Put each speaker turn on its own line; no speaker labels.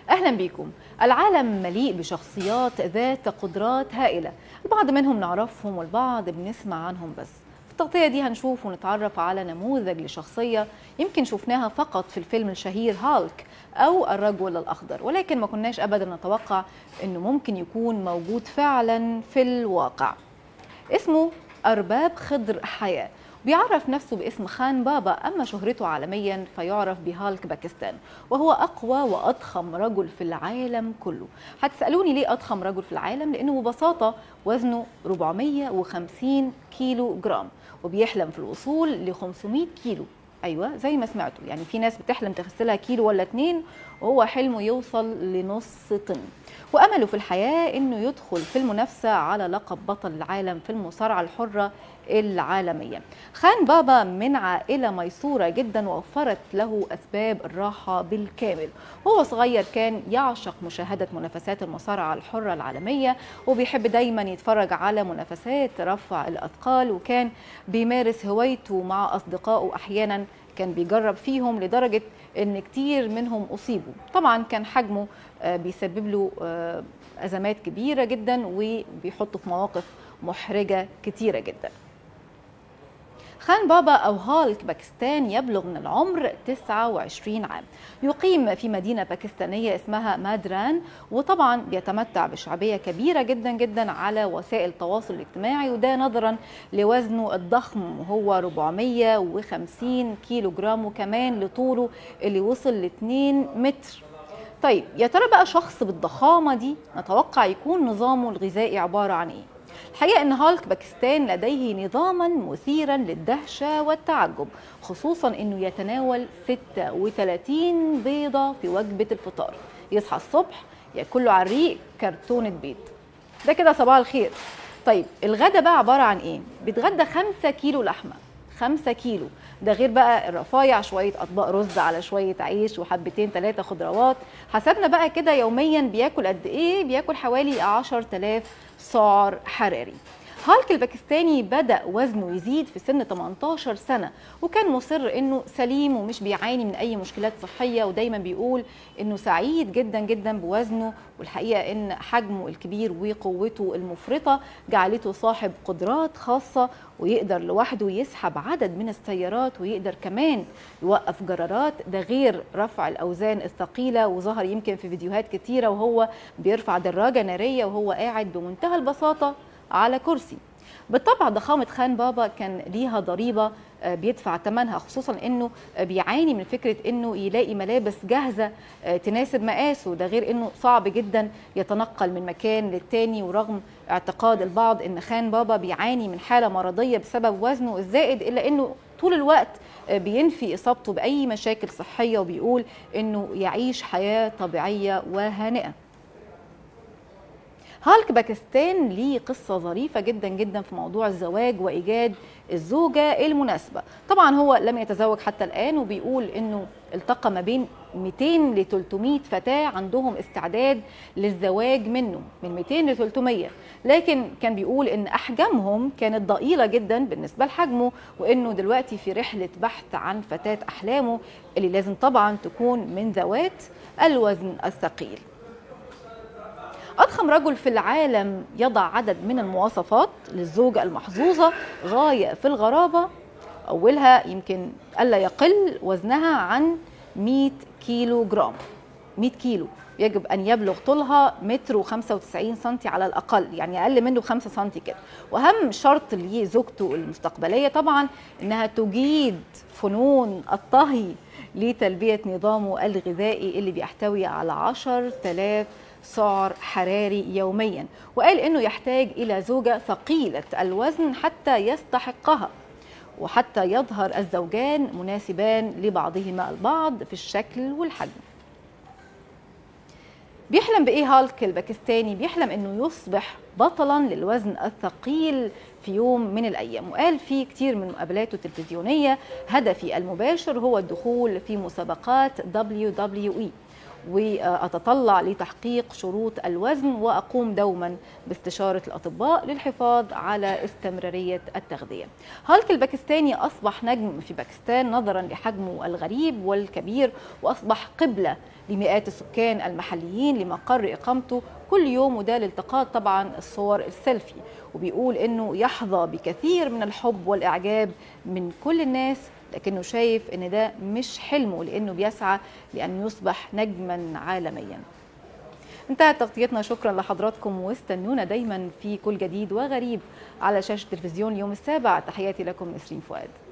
اهلا بيكم العالم مليء بشخصيات ذات قدرات هائله البعض منهم نعرفهم والبعض بنسمع عنهم بس في التغطيه دي هنشوف ونتعرف على نموذج لشخصيه يمكن شفناها فقط في الفيلم الشهير هالك او الرجل الاخضر ولكن ما كناش ابدا نتوقع انه ممكن يكون موجود فعلا في الواقع اسمه ارباب خضر حياه بيعرف نفسه باسم خان بابا أما شهرته عالميا فيعرف بهالك باكستان وهو أقوى وأضخم رجل في العالم كله هتسألوني ليه أضخم رجل في العالم لأنه ببساطة وزنه 450 كيلو جرام وبيحلم في الوصول ل 500 كيلو ايوه زي ما سمعتوا يعني في ناس بتحلم تخسلها كيلو ولا اتنين وهو حلمه يوصل لنص طن وامله في الحياه انه يدخل في المنافسه على لقب بطل العالم في المصارعه الحره العالميه. خان بابا من عائله ميسوره جدا ووفرت له اسباب الراحه بالكامل. وهو صغير كان يعشق مشاهده منافسات المصارعه الحره العالميه وبيحب دايما يتفرج على منافسات رفع الاثقال وكان بيمارس هوايته مع اصدقائه احيانا كان بيجرب فيهم لدرجه ان كتير منهم اصيبوا طبعا كان حجمه بيسبب له ازمات كبيره جدا وبيحطه في مواقف محرجه كتيره جدا خان بابا أو هالك باكستان يبلغ من العمر 29 عام يقيم في مدينة باكستانية اسمها مادران وطبعا بيتمتع بشعبية كبيرة جدا جدا على وسائل التواصل الاجتماعي وده نظرا لوزنه الضخم وهو 450 كيلو جرام وكمان لطوله اللي وصل ل 2 متر طيب يا ترى بقى شخص بالضخامة دي نتوقع يكون نظامه الغذائي عبارة عن ايه؟ الحقيقة أن هالك باكستان لديه نظاما مثيرا للدهشة والتعجب خصوصا أنه يتناول 36 بيضة في وجبة الفطار يصحى الصبح ياكل له على الريق كرتونة بيض ده كده صباح الخير طيب الغدا بقى عبارة عن إيه؟ بيتغدى 5 كيلو لحمة 5 كيلو ده غير بقى الرفايع شويه اطباق رز على شويه عيش وحبتين ثلاثه خضروات حسبنا بقى كده يوميا بياكل قد ايه بياكل حوالي 10000 سعر حراري هالك الباكستاني بدا وزنه يزيد في سن 18 سنه وكان مصر انه سليم ومش بيعاني من اي مشكلات صحيه ودايما بيقول انه سعيد جدا جدا بوزنه والحقيقه ان حجمه الكبير وقوته المفرطه جعلته صاحب قدرات خاصه ويقدر لوحده يسحب عدد من السيارات ويقدر كمان يوقف جرارات ده غير رفع الاوزان الثقيله وظهر يمكن في فيديوهات كتيره وهو بيرفع دراجه ناريه وهو قاعد بمنتهى البساطه على كرسي بالطبع ضخامة خان بابا كان ليها ضريبة بيدفع ثمنها خصوصا انه بيعاني من فكره انه يلاقي ملابس جاهزه تناسب مقاسه ده غير انه صعب جدا يتنقل من مكان للتاني ورغم اعتقاد البعض ان خان بابا بيعاني من حاله مرضيه بسبب وزنه الزائد الا انه طول الوقت بينفي اصابته باي مشاكل صحيه وبيقول انه يعيش حياه طبيعيه وهانئه هالك باكستان ليه قصة ظريفة جدا جدا في موضوع الزواج وإيجاد الزوجة المناسبة طبعا هو لم يتزوج حتى الآن وبيقول أنه التقى ما بين 200 ل 300 فتاة عندهم استعداد للزواج منه من 200 ل 300 لكن كان بيقول ان احجامهم كانت ضئيله جدا بالنسبه لحجمه وانه دلوقتي في رحله بحث عن فتاه احلامه اللي لازم طبعا تكون من ذوات الوزن الثقيل أضخم رجل في العالم يضع عدد من المواصفات للزوجة المحظوظة غاية في الغرابة أولها يمكن ألا يقل وزنها عن 100 كيلو جرام 100 كيلو يجب أن يبلغ طولها متر و95 سنتي على الأقل يعني أقل منه 5 سنتي كده وأهم شرط لزوجته المستقبلية طبعا أنها تجيد فنون الطهي لتلبية نظامه الغذائي اللي بيحتوي على 10000 سعر حراري يوميا وقال انه يحتاج الى زوجه ثقيله الوزن حتى يستحقها وحتى يظهر الزوجان مناسبان لبعضهما البعض في الشكل والحجم بيحلم بايه هالك الباكستاني بيحلم انه يصبح بطلا للوزن الثقيل في يوم من الايام وقال في كتير من مقابلاته التلفزيونيه هدفي المباشر هو الدخول في مسابقات WWE واتطلع لتحقيق شروط الوزن واقوم دوما باستشاره الاطباء للحفاظ على استمراريه التغذيه. هالك الباكستاني اصبح نجم في باكستان نظرا لحجمه الغريب والكبير واصبح قبله لمئات السكان المحليين لمقر إقامته كل يوم وده لالتقاط طبعا الصور السيلفي وبيقول إنه يحظى بكثير من الحب والإعجاب من كل الناس لكنه شايف إن ده مش حلمه لأنه بيسعى لأن يصبح نجما عالميا انتهت تغطيتنا شكرا لحضراتكم واستنونا دايما في كل جديد وغريب على شاشة تلفزيون اليوم السابع تحياتي لكم نسرين فؤاد